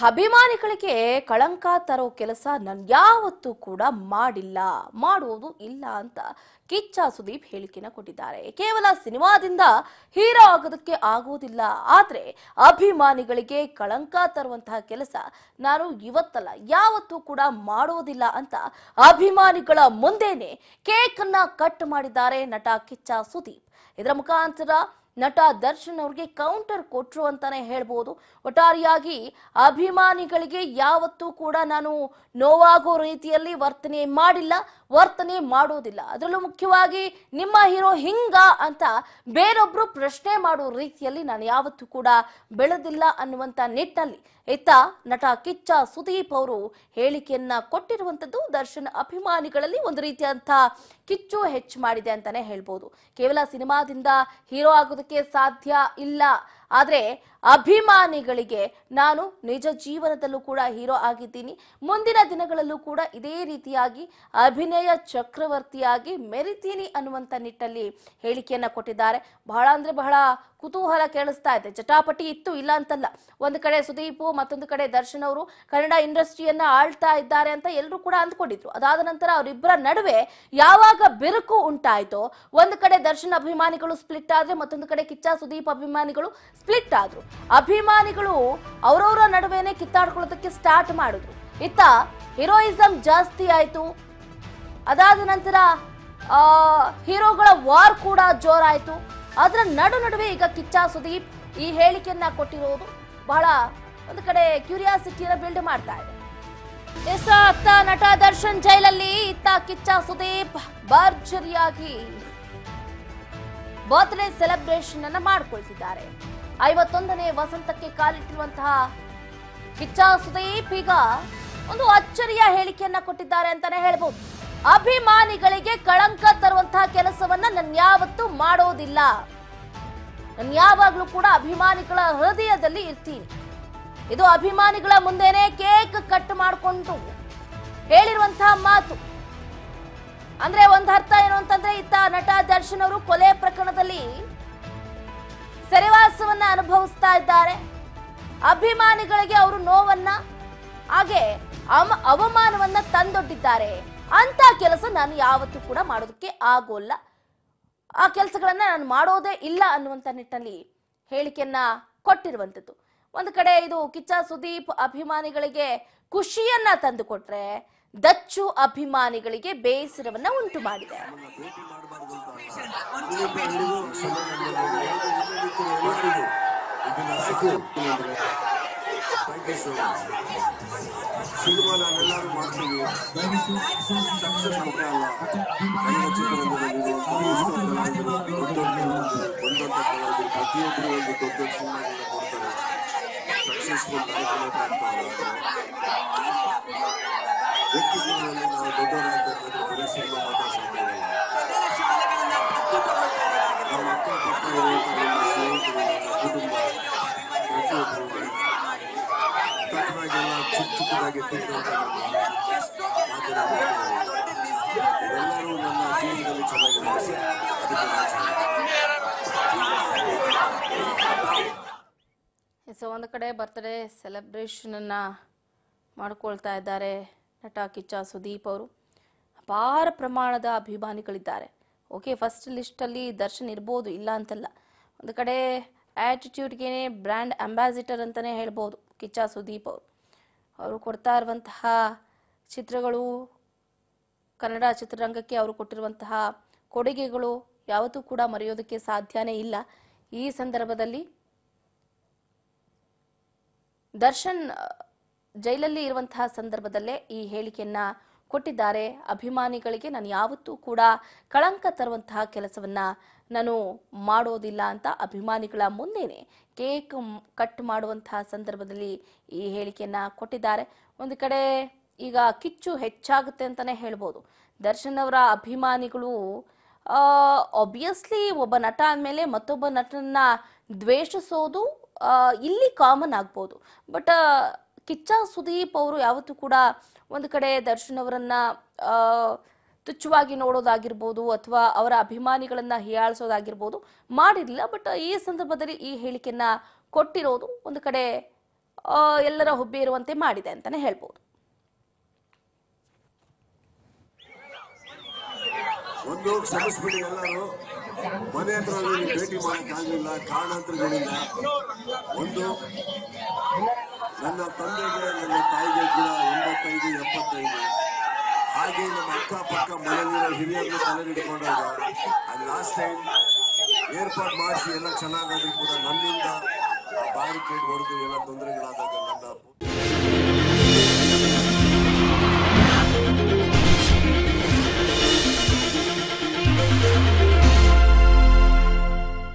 ಅಭಿಮಾನಿಗಳಿಗೆ ಕಳಂಕ ತರೋ ಕೆಲಸ ನಾನು ಯಾವತ್ತೂ ಕೂಡ ಮಾಡಿಲ್ಲ ಮಾಡುವುದು ಇಲ್ಲ ಅಂತ ಕಿಚ್ಚ ಸುದೀಪ್ ಹೇಳಿಕೆನ ಕೊಟ್ಟಿದ್ದಾರೆ ಕೇವಲ ಸಿನಿಮಾದಿಂದ ಹೀರೋ ಆಗೋದಕ್ಕೆ ಆಗೋದಿಲ್ಲ ಆದ್ರೆ ಅಭಿಮಾನಿಗಳಿಗೆ ಕಳಂಕ ತರುವಂತಹ ಕೆಲಸ ನಾನು ಇವತ್ತಲ್ಲ ಯಾವತ್ತೂ ಕೂಡ ಮಾಡೋದಿಲ್ಲ ಅಂತ ಅಭಿಮಾನಿಗಳ ಮುಂದೆನೆ ಕೇಕ್ ಅನ್ನ ಕಟ್ ಮಾಡಿದ್ದಾರೆ ನಟ ಕಿಚ್ಚ ಸುದೀಪ್ ಇದರ ಮುಖಾಂತರ ನಟ ದರ್ಶನ್ ಅವ್ರಿಗೆ ಕೌಂಟರ್ ಕೊಟ್ರು ಅಂತಾನೆ ಹೇಳ್ಬೋದು ಒಟ್ಟಾರೆಯಾಗಿ ಅಭಿಮಾನಿಗಳಿಗೆ ಯಾವತ್ತೂ ಕೂಡ ನಾನು ನೋವಾಗೋ ರೀತಿಯಲ್ಲಿ ವರ್ತನೆ ಮಾಡಿಲ್ಲ ವರ್ತನೆ ಮಾಡೋದಿಲ್ಲ ಅದರಲ್ಲೂ ಮುಖ್ಯವಾಗಿ ನಿಮ್ಮ ಹೀರೋ ಹಿಂಗ ಅಂತ ಬೇರೊಬ್ರು ಪ್ರಶ್ನೆ ಮಾಡೋ ರೀತಿಯಲ್ಲಿ ನಾನು ಯಾವತ್ತೂ ಕೂಡ ಬೆಳೆದಿಲ್ಲ ಅನ್ನುವಂತ ನಿಟ್ಟಿನಲ್ಲಿ ಇತ್ತ ನಟ ಕಿಚ್ಚ ಸುದೀಪ್ ಅವರು ಹೇಳಿಕೆಯನ್ನ ಕೊಟ್ಟಿರುವಂತದ್ದು ದರ್ಶನ್ ಅಭಿಮಾನಿಗಳಲ್ಲಿ ಒಂದು ರೀತಿಯಂತ ಕಿಚ್ಚು ಹೆಚ್ಚು ಮಾಡಿದೆ ಅಂತಾನೆ ಹೇಳ್ಬೋದು ಕೇವಲ ಸಿನಿಮಾದಿಂದ ಹೀರೋ ಆಗೋದಕ್ಕೆ ಸಾಧ್ಯ ಇಲ್ಲ ಆದ್ರೆ ಅಭಿಮಾನಿಗಳಿಗೆ ನಾನು ನಿಜ ಜೀವನದಲ್ಲೂ ಕೂಡ ಹೀರೋ ಆಗಿದ್ದೀನಿ ಮುಂದಿನ ದಿನಗಳಲ್ಲೂ ಕೂಡ ಇದೇ ರೀತಿಯಾಗಿ ಅಭಿನಯ ಚಕ್ರವರ್ತಿಯಾಗಿ ಮೆರಿತೀನಿ ಅನ್ನುವಂತ ನಿಟ್ಟಲ್ಲಿ ಹೇಳಿಕೆಯನ್ನ ಕೊಟ್ಟಿದ್ದಾರೆ ಬಹಳ ಅಂದ್ರೆ ಬಹಳ ಕುತೂಹಲ ಕೇಳಿಸ್ತಾ ಇದೆ ಜಟಾಪಟಿ ಇತ್ತು ಇಲ್ಲ ಅಂತಲ್ಲ ಒಂದು ಕಡೆ ಸುದೀಪ್ ಮತ್ತೊಂದು ಕಡೆ ದರ್ಶನ್ ಅವರು ಕನ್ನಡ ಇಂಡಸ್ಟ್ರಿಯನ್ನ ಆಳ್ತಾ ಇದ್ದಾರೆ ಅಂತ ಎಲ್ಲರೂ ಕೂಡ ಅಂದ್ಕೊಂಡಿದ್ರು ಅದಾದ ನಂತರ ಅವರಿಬ್ಬರ ನಡುವೆ ಯಾವಾಗ ಬಿರುಕು ಉಂಟಾಯ್ತೋ ಒಂದು ಕಡೆ ದರ್ಶನ್ ಅಭಿಮಾನಿಗಳು ಸ್ಪ್ಲಿಟ್ ಆದ್ರೆ ಮತ್ತೊಂದು ಕಡೆ ಕಿಚ್ಚ ಸುದೀಪ್ ಅಭಿಮಾನಿಗಳು ಸ್ಪ್ಲಿಟ್ ಆದ್ರು ಅಭಿಮಾನಿಗಳು ಅವರವರ ನಡುವೆನೆ ಕಿತ್ತಾಡ್ಕೊಳ್ಳೋದಕ್ಕೆ ಸ್ಟಾರ್ಟ್ ಮಾಡಿದ್ರು ಇತ್ತ ಹೀರೋಯಿಸಂ ಜಾಸ್ತಿ ಆಯ್ತು ಅದಾದ ನಂತರ ಆ, ಹೀರೋಗಳ ವಾರ್ ಕೂಡ ಜೋರಾಯ್ತು ಅದರ ನಡು ನಡುವೆ ಈಗ ಕಿಚ್ಚ ಸುದೀಪ್ ಈ ಹೇಳಿಕೆಯನ್ನ ಕೊಟ್ಟಿರೋದು ಬಹಳ ಒಂದು ಕಡೆ ಕ್ಯೂರಿಯಾಸಿಟಿಯನ್ನ ಬಿಲ್ಡ್ ಮಾಡ್ತಾ ಇದೆ ಎಸ್ ಅತ್ತ ನಟ ದರ್ಶನ್ ಜೈಲಲ್ಲಿ ಇತ್ತ ಕಿಚ್ಚ ಸುದೀಪ್ ಭರ್ಜರಿಯಾಗಿ ಬರ್ತ್ಡೇ ಸೆಲೆಬ್ರೇಷನ್ ಅನ್ನ ಮಾಡ್ಕೊಳ್ತಿದ್ದಾರೆ ಐವತ್ತೊಂದನೇ ವಸಂತಕ್ಕೆ ಕಾಲಿಟ್ಟಿರುವಂತಹ ಕಿಚ್ಚ ಸುದೀಪ್ ಈಗ ಒಂದು ಅಚ್ಚರಿಯ ಹೇಳಿಕೆಯನ್ನ ಕೊಟ್ಟಿದ್ದಾರೆ ಅಂತಾನೆ ಹೇಳ್ಬೋದು ಅಭಿಮಾನಿಗಳಿಗೆ ಕಳಂಕ ತರುವಂತಹ ಕೆಲಸವನ್ನ ನಾನು ಯಾವತ್ತೂ ಮಾಡೋದಿಲ್ಲ ನಾನು ಯಾವಾಗ್ಲೂ ಕೂಡ ಅಭಿಮಾನಿಗಳ ಹೃದಯದಲ್ಲಿ ಇರ್ತೀನಿ ಇದು ಅಭಿಮಾನಿಗಳ ಮುಂದೆನೆ ಕೇಕ್ ಕಟ್ ಮಾಡಿಕೊಂಡು ಹೇಳಿರುವಂತಹ ಮಾತು ಅಂದ್ರೆ ಒಂದ್ ಅರ್ಥ ಏನು ಅಂತಂದ್ರೆ ಇತ್ತ ನಟ ದರ್ಶನ್ ಅವರು ಕೊಲೆ ಪ್ರಕರಣದಲ್ಲಿ ಸೆರೆವಾಸವನ್ನ ಅನುಭವಿಸ್ತಾ ಇದ್ದಾರೆ ಅಭಿಮಾನಿಗಳಿಗೆ ಅವರು ನೋವನ್ನ ಹಾಗೆ ಅಮ ಅವಮಾನವನ್ನ ತಂದೊಡ್ಡಿದ್ದಾರೆ ಅಂತ ಕೆಲಸ ನಾನು ಯಾವತ್ತೂ ಕೂಡ ಮಾಡೋದಕ್ಕೆ ಆಗೋಲ್ಲ ಆ ಕೆಲಸಗಳನ್ನ ನಾನು ಮಾಡೋದೇ ಇಲ್ಲ ಅನ್ನುವಂತ ನಿಟ್ಟಿನಲ್ಲಿ ಹೇಳಿಕೆಯನ್ನ ಕೊಟ್ಟಿರುವಂತದ್ದು ಒಂದು ಕಡೆ ಇದು ಕಿಚ್ಚ ಸುದೀಪ್ ಅಭಿಮಾನಿಗಳಿಗೆ ಖುಷಿಯನ್ನ ತಂದುಕೊಟ್ರೆ ದಚ್ಚು ಅಭಿಮಾನಿಗಳಿಗೆ ಬೇಸರವನ್ನ ಉಂಟು ಮಾಡಿದೆ ಸಿನಿಮಾ ನಾವೆಲ್ಲರೂ ಮಾಡ್ತೀವಿ ಸಕ್ಸಸ್ ಮುಖ್ಯ ಅಲ್ಲ ಕನ್ನಡ ಚಿತ್ರರಂಗದಲ್ಲಿ ದೊಡ್ಡ ದೊಡ್ಡ ಒಂದೊಂದು ಕಲಾವಿದರು ಪ್ರತಿಯೊಬ್ಬರು ಒಂದು ದೊಡ್ಡ ದೊಡ್ಡ ಸಿನಿಮಾಗಳನ್ನ ಕೊಡ್ತಾರೆ ಸಕ್ಸಸ್ಫುಲ್ ಕಾರ್ಯಕ್ರಮ ಆಗ್ತಾರೆ ವ್ಯಕ್ತಿ ಜೀವನದಲ್ಲಿ ನಾವು ದೊಡ್ಡವರಾಗಬೇಕಾದ್ರೆ ಬರೀ ಸಿನಿಮಾ ಮಾತ್ರ ಸಾಕಾಗಲ್ಲ ನಮ್ಮ ಅಕ್ಕಪಕ್ಕದವರು ನಮ್ಮ ಸ್ನೇಹಿತರು ನಮ್ಮ ಕುಟುಂಬ ಪ್ರತಿಯೊಬ್ಬರು ತಕ್ಕದಾಗೆಲ್ಲ ಚಿಕ್ಕ ಚಿಕ್ಕದಾಗಿ ತಿಳ್ಕೊಂತ ಎಲ್ಲರೂ ನನ್ನ ಜೀವನದಲ್ಲಿ ಚೆನ್ನಾಗಿದ್ದಾರೆ ಅದಕ್ಕೆ ನಾನು ಸೊ ಒಂದು ಕಡೆ ಬರ್ತ್ಡೇ ಸೆಲೆಬ್ರೇಷನ್ ಅನ್ನ ಮಾಡ್ಕೊಳ್ತಾ ಇದ್ದಾರೆ ನಟ ಕಿಚ್ಚ ಸುದೀಪ್ ಅವರು ಅಪಾರ ಪ್ರಮಾಣದ ಅಭಿಮಾನಿಗಳಿದ್ದಾರೆ ಓಕೆ ಫಸ್ಟ್ ಲಿಸ್ಟಲ್ಲಿ ದರ್ಶನ್ ಇರ್ಬೋದು ಇಲ್ಲ ಅಂತಲ್ಲ ಒಂದು ಕಡೆ ಆ್ಯಟಿಟ್ಯೂಡ್ಗೆ ಬ್ರ್ಯಾಂಡ್ ಅಂಬಾಸಿಡರ್ ಅಂತಲೇ ಹೇಳ್ಬೋದು ಕಿಚ್ಚ ಸುದೀಪ್ ಅವರು ಅವರು ಕೊಡ್ತಾ ಇರುವಂತಹ ಚಿತ್ರಗಳು ಕನ್ನಡ ಚಿತ್ರರಂಗಕ್ಕೆ ಅವರು ಕೊಟ್ಟಿರುವಂತಹ ಕೊಡುಗೆಗಳು ಯಾವತ್ತೂ ಕೂಡ ಮರೆಯೋದಕ್ಕೆ ಸಾಧ್ಯನೇ ಇಲ್ಲ ಈ ಸಂದರ್ಭದಲ್ಲಿ ದರ್ಶನ್ ಅ, ಜೈಲಲ್ಲಿ ಇರುವಂತಹ ಸಂದರ್ಭದಲ್ಲೇ ಈ ಹೇಳಿಕೆಯನ್ನ ಕೊಟ್ಟಿದ್ದಾರೆ ಅಭಿಮಾನಿಗಳಿಗೆ ನಾನು ಯಾವತ್ತೂ ಕೂಡ ಕಳಂಕ ತರುವಂತಹ ಕೆಲಸವನ್ನ ನಾನು ಮಾಡೋದಿಲ್ಲ ಅಂತ ಅಭಿಮಾನಿಗಳ ಮುಂದೆನೆ ಕೇಕ್ ಮ್- ಕಟ್ ಮಾಡುವಂತಹ ಸಂದರ್ಭದಲ್ಲಿ ಈ ಹೇಳಿಕೆಯನ್ನ ಕೊಟ್ಟಿದ್ದಾರೆ ಒಂದು ಕಡೆ ಈಗ ಕಿಚ್ಚು ಹೆಚ್ಚಾಗುತ್ತೆ ಅಂತಾನೆ ಹೇಳ್ಬೋದು ದರ್ಶನ್ ಅವರ ಅಭಿಮಾನಿಗಳು ಆಬ್ವಿಯಸ್ಲಿ ಒಬ್ಬ ನಟ ಅಂದಮೇಲೆ ಮತ್ತೊಬ್ಬ ನಟನನ್ನ ದ್ವೇಷಿಸೋದು ಆ, ಇಲ್ಲಿ ಕಾಮನ್ ಆಗ್ಬೋದು ಬಟ್ ಕಿಚ್ಚ ಸುದೀಪ್ ಅವರು ಯಾವತ್ತೂ ಕೂಡ ಒಂದು ಕಡೆ ದರ್ಶನ್ ಅವರನ್ನ ಆ, ತುಚ್ಛವಾಗಿ ನೋಡೋದಾಗಿರ್ಬೋದು ಅಥವಾ ಅವರ ಅಭಿಮಾನಿಗಳನ್ನ ಹೀಯಾಳಿಸೋದಾಗಿರ್ಬೋದು ಮಾಡಿರಲಿಲ್ಲ ಬಟ್ ಈ ಸಂದರ್ಭದಲ್ಲಿ ಈ ಹೇಳಿಕೆಯನ್ನ ಕೊಟ್ಟಿರೋದು ಒಂದು ಕಡೆ ಆ, ಎಲ್ಲರ ಹುಬ್ಬಿ ಇರುವಂತೆ ಮಾಡಿದೆ ಅಂತಾನೆ ಹೇಳ್ಬೋದು ಒಂದು ಕ್ಷಮಿಸ್ಬಿಡಿ ಎಲ್ಲರೂ ಮನೆ ಹತ್ರ ನೀವು ಭೇಟಿ ಮಾಡಕ್ಕಾಗಲಿಲ್ಲ ಕಾರಣಾಂತರಗಳಿಲ್ಲ ಒಂದು ನನ್ನ ತಂದೆಗೆ ನನ್ನ ತಾಯಿಗೆ ಕೂಡ ಎಂಬತ್ತೈದು ಎಪ್ಪತ್ತೈದು ಹಾಗೆ ನಮ್ಮ ಅಕ್ಕಪಕ್ಕ ಮನೆಯಲ್ಲಿರೋ ಹಿರಿಯರನ್ನು ತಲೆ ಹಿಡ್ಕೊಂಡಾಗ ಅದು ಲಾಸ್ಟ್ ಟೈಮ್ ಏರ್ಪಾಡು ಮಾಡಿಸಿ ಎಲ್ಲ ಚೆನ್ನಾಗಾದ್ರೂ ಕೂಡ ನನ್ನಿಂದ ಬ್ಯಾರಿಕೇಡ್ ಹೊಡೆದು ಎಲ್ಲ ತೊಂದರೆಗಳಾದಾಗ